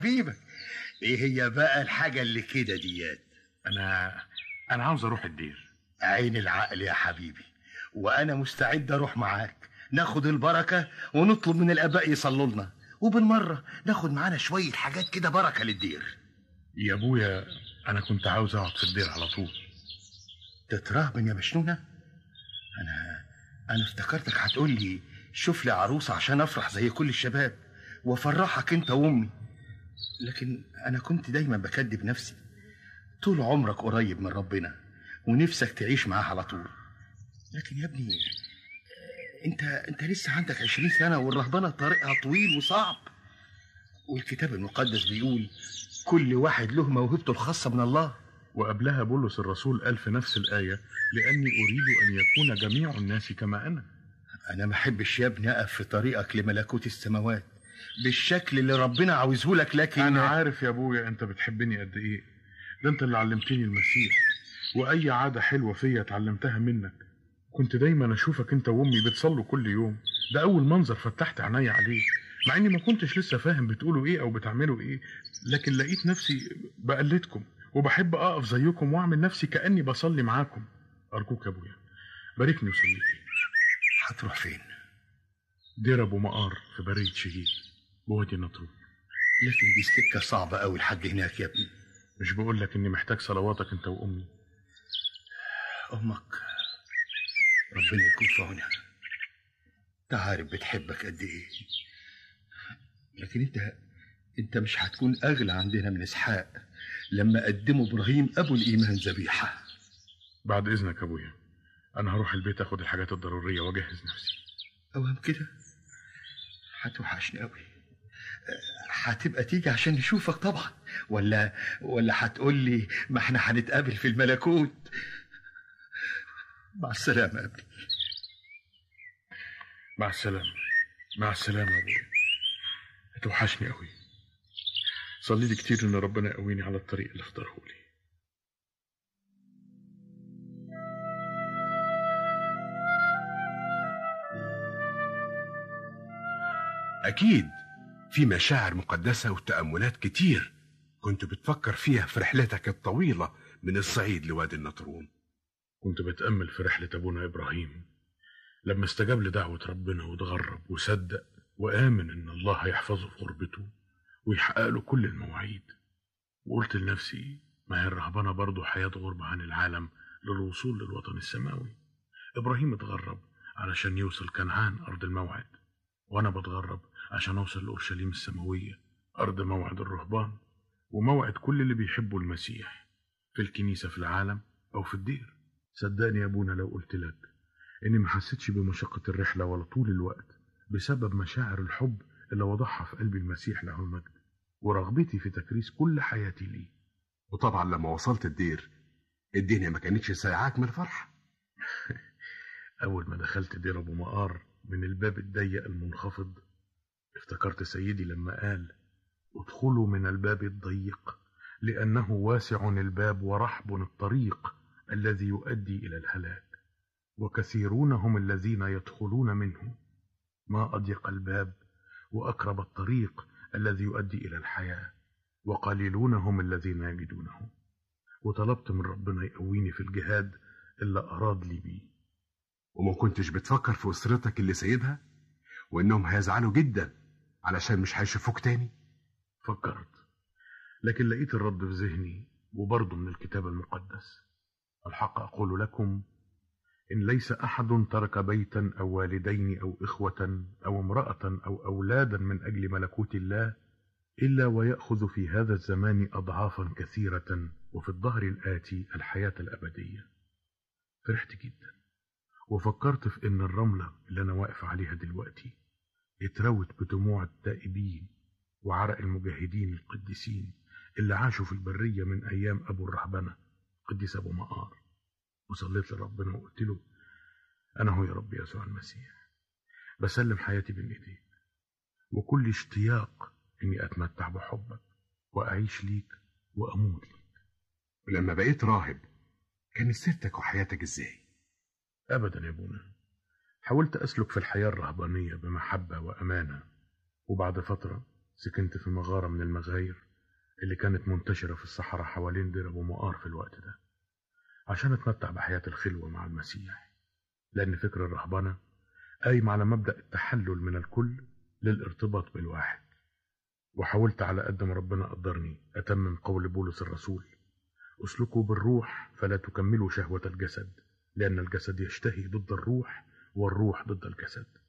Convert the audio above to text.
حبيبك ايه هي بقى الحاجة اللي كده ديات انا انا عاوز اروح الدير عين العقل يا حبيبي وانا مستعد اروح معاك ناخد البركة ونطلب من الاباء يصلوا لنا وبالمرة ناخد معانا شوية حاجات كده بركة للدير يا ابويا انا كنت عاوز اقعد في الدير على طول تترهبن يا مشنونة انا انا افتكرتك هتقول لي شوف لي عروسة عشان افرح زي كل الشباب وافرحك انت وامي لكن انا كنت دايما بكذب نفسي طول عمرك قريب من ربنا ونفسك تعيش معاه على طول لكن يا ابني انت انت لسه عندك عشرين سنة والرهبنة طريقها طويل وصعب والكتاب المقدس بيقول كل واحد له موهبته الخاصة من الله وقبلها بولس الرسول قال في نفس الآية لأني أريد أن يكون جميع الناس كما أنا أنا ما أحبش يا ابني أقف في طريقك لملكوت السماوات بالشكل اللي ربنا عاوزه لك لكن أنا عارف يا أبويا أنت بتحبني قد إيه ده أنت اللي علمتني المسيح وأي عادة حلوة فيا اتعلمتها منك كنت دايما أشوفك أنت وأمي بتصلوا كل يوم ده أول منظر فتحت عينيا عليه مع إني ما كنتش لسه فاهم بتقولوا إيه أو بتعملوا إيه لكن لقيت نفسي بقلدكم وبحب أقف زيكم وأعمل نفسي كأني بصلي معاكم أرجوك يا أبويا باركني وصلي لي هتروح فين؟ دير أبو مقار في برية شهيد بوادي النطرون لكن دي سكة صعبة أوي لحد هناك يا ابني مش بقول لك إني محتاج صلواتك أنت وأمي أمك ربنا يكون في عونها أنت عارف بتحبك قد إيه لكن أنت أنت مش هتكون أغلى عندنا من إسحاق لما قدموا إبراهيم أبو الإيمان ذبيحة بعد إذنك يا أبويا أنا هروح البيت أخد الحاجات الضرورية وأجهز نفسي أوام كده هتوحشني أوي هتبقى تيجي عشان نشوفك طبعا ولا ولا هتقول لي ما احنا هنتقابل في الملكوت مع السلامة يا ابني مع السلامة مع السلامة يا أبويا هتوحشني أوي صلي لي كتير إن ربنا يقويني على الطريق اللي اختاره لي أكيد في مشاعر مقدسة وتأملات كتير كنت بتفكر فيها في رحلتك الطويلة من الصعيد لوادي النطرون كنت بتأمل في رحلة أبونا إبراهيم لما استجاب لدعوة ربنا وتغرب وصدق وآمن إن الله هيحفظه في غربته ويحقق له كل المواعيد وقلت لنفسي ما هي الرهبنة برضه حياة غربة عن العالم للوصول للوطن السماوي إبراهيم اتغرب علشان يوصل كنعان أرض الموعد وأنا بتغرب عشان أوصل لأورشليم السماوية أرض موعد الرهبان وموعد كل اللي بيحبوا المسيح في الكنيسة في العالم أو في الدير صدقني يا أبونا لو قلت لك إني ما حسيتش بمشقة الرحلة ولا طول الوقت بسبب مشاعر الحب اللي وضعها في قلب المسيح له المجد ورغبتي في تكريس كل حياتي ليه وطبعا لما وصلت الدير الدنيا ما كانتش سايعاك من الفرحة أول ما دخلت دير أبو مقار من الباب الضيق المنخفض افتكرت سيدي لما قال ادخلوا من الباب الضيق لأنه واسع الباب ورحب الطريق الذي يؤدي إلى الهلاك وكثيرون هم الذين يدخلون منه ما أضيق الباب وأقرب الطريق الذي يؤدي إلى الحياة وقليلون هم الذين يجدونه وطلبت من ربنا يقويني في الجهاد اللي أراد لي بيه وما كنتش بتفكر في أسرتك اللي سايبها وإنهم هيزعلوا جدا علشان مش هيشوفوك تاني فكرت لكن لقيت الرد في ذهني وبرضه من الكتاب المقدس الحق أقول لكم إن ليس أحد ترك بيتا أو والدين أو إخوة أو امرأة أو أولادا من أجل ملكوت الله إلا ويأخذ في هذا الزمان أضعافا كثيرة وفي الظهر الآتي الحياة الأبدية فرحت جدا وفكرت في إن الرملة اللي أنا واقف عليها دلوقتي اتروت بدموع التائبين وعرق المجاهدين القديسين اللي عاشوا في البرية من أيام أبو الرهبنة قديس أبو مقار وصليت لربنا وقلت له أنا هو يا رب يسوع المسيح بسلم حياتي بين إيديك وكل اشتياق إني أتمتع بحبك وأعيش ليك وأموت ليك ولما بقيت راهب كانت سيرتك وحياتك إزاي؟ أبدا يا ابونا حاولت أسلك في الحياة الرهبانية بمحبة وأمانة وبعد فترة سكنت في مغارة من المغاير اللي كانت منتشرة في الصحراء حوالين دير أبو مقار في الوقت ده عشان أتمتع بحياة الخلوة مع المسيح لأن فكر الرهبنة قايم على مبدأ التحلل من الكل للارتباط بالواحد وحاولت على قد ما ربنا قدرني أتمم قول بولس الرسول اسلكوا بالروح فلا تكملوا شهوة الجسد لأن الجسد يشتهي ضد الروح والروح ضد الجسد